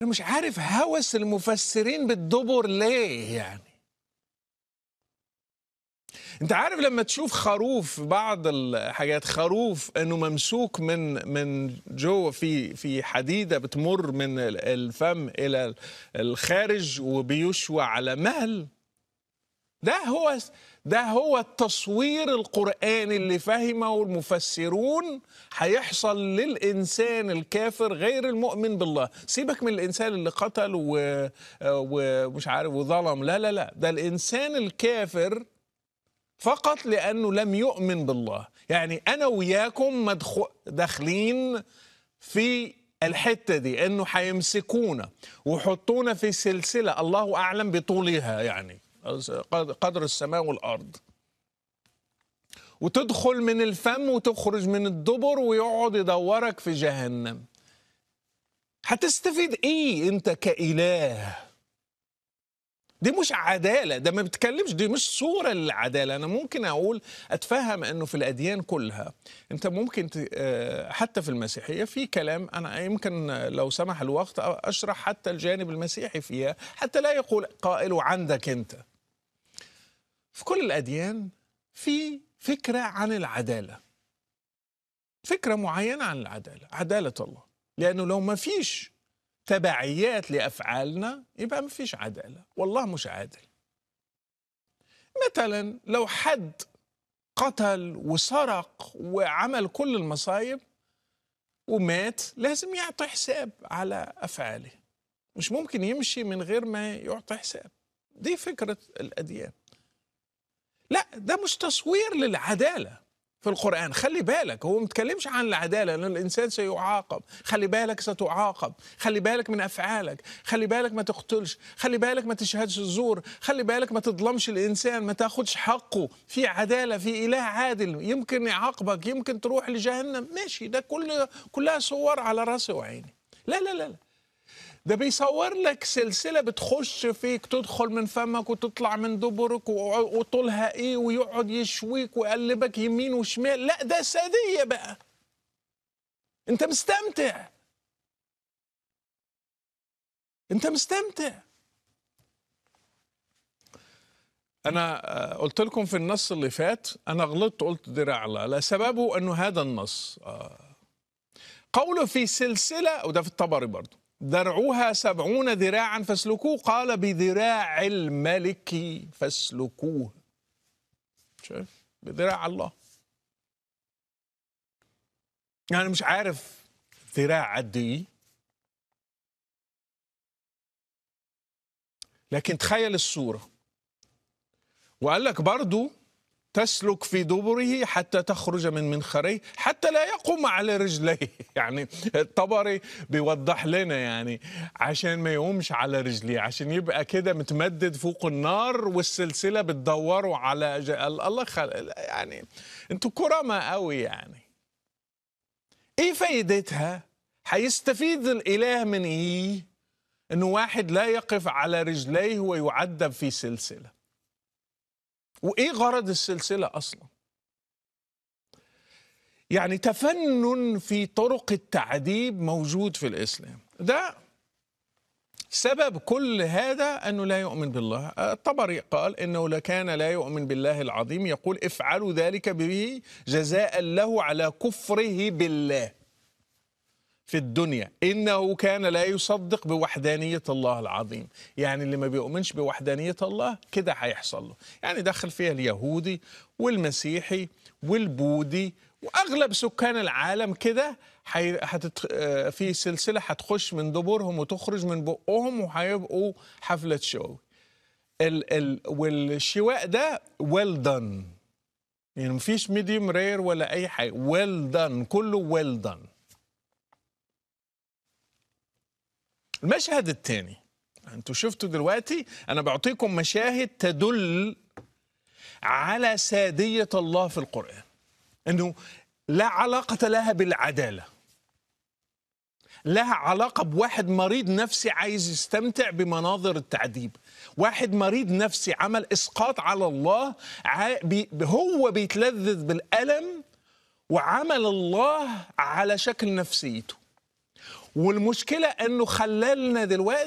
انا مش عارف هوس المفسرين بالدبر ليه يعني انت عارف لما تشوف خروف في بعض الحاجات خروف انه ممسوك من من جوه في في حديده بتمر من الفم الى الخارج وبيشوى على مهل ده هو ده هو التصوير القرآني اللي فهمه المفسرون هيحصل للإنسان الكافر غير المؤمن بالله سيبك من الإنسان اللي قتل و- ومش عارف وظلم لا لا لا ده الإنسان الكافر فقط لأنه لم يؤمن بالله يعني أنا وياكم مدخو- داخلين في الحتة دي انه هيمسكونا ويحطونا في سلسلة الله اعلم بطولها يعني قدر السماء والارض وتدخل من الفم وتخرج من الدبر ويقعد يدورك في جهنم هتستفيد ايه انت كاله دي مش عدالة ده ما بتكلمش دي مش صورة للعدالة أنا ممكن أقول أتفهم أنه في الأديان كلها أنت ممكن ت- آه، حتى في المسيحية في كلام أنا يمكن لو سمح الوقت أشرح حتى الجانب المسيحي فيها حتى لا يقول قائله عندك أنت في كل الأديان في فكرة عن العدالة فكرة معينة عن العدالة عدالة الله لأنه لو ما فيش تبعيات لافعالنا يبقى ما فيش عداله والله مش عادل مثلا لو حد قتل وسرق وعمل كل المصايب ومات لازم يعطي حساب على افعاله مش ممكن يمشي من غير ما يعطي حساب دي فكره الاديان لا ده مش تصوير للعداله في القرآن خلي بالك هو ما بيتكلمش عن العدالة لأن الإنسان سيعاقب خلي بالك ستعاقب خلي بالك من أفعالك خلي بالك ما تقتلش خلي بالك ما تشهدش الزور خلي بالك ما تظلمش الإنسان ما تاخدش حقه في عدالة في إله عادل يمكن يعاقبك يمكن تروح لجهنم ماشي ده كل كلها صور على راسي وعيني لا لا لا, لا. ده بيصور لك سلسلة بتخش فيك تدخل من فمك وتطلع من دبرك و- وطولها ايه ويقعد يشويك ويقلبك يمين وشمال لا ده سادية بقى انت مستمتع انت مستمتع انا آه، قلت لكم في النص اللي فات انا غلطت قلت دراع الله لا سببه انه هذا النص آه، قوله في سلسلة وده في الطبري برضو درعوها سبعون ذراعا فاسلكوه قال بذراع الملك فاسلكوه شايف بذراع الله يعني مش عارف ذراع قد ايه لكن تخيل الصورة وقال لك برضو تسلك في دبره حتى تخرج من منخريه حتى لا يقوم على رجليه يعني الطبري بيوضح لنا يعني عشان ما يقومش على رجليه عشان يبقى كده متمدد فوق النار والسلسلة بتدوروا على ج... الله خل... يعني انتوا كرماء قوي يعني ايه فايدتها هيستفيد الاله من ايه انه واحد لا يقف على رجليه ويعذب في سلسله وايه غرض السلسله اصلا يعني تفنن في طرق التعذيب موجود في الاسلام ده سبب كل هذا انه لا يؤمن بالله الطبري قال انه لكان لا يؤمن بالله العظيم يقول افعلوا ذلك به جزاء له على كفره بالله في الدنيا إنه كان لا يصدق بوحدانية الله العظيم يعني اللي ما بيؤمنش بوحدانية الله كده هيحصل له يعني دخل فيها اليهودي والمسيحي والبوذي وأغلب سكان العالم كده حي... هتت... آه، في سلسلة هتخش من دبرهم وتخرج من بقهم وهيبقوا حفلة شو ال... ال... والشواء ده well done يعني مفيش ميديوم رير ولا أي حاجة well done كله well done المشهد الثاني انتوا شفتوا دلوقتي انا بعطيكم مشاهد تدل على سادية الله في القرآن انه لا علاقة لها بالعدالة لها علاقة بواحد مريض نفسي عايز يستمتع بمناظر التعذيب واحد مريض نفسي عمل إسقاط على الله ع- بي هو بيتلذذ بالألم وعمل الله على شكل نفسيته والمشكله انه خلالنا دلوقتي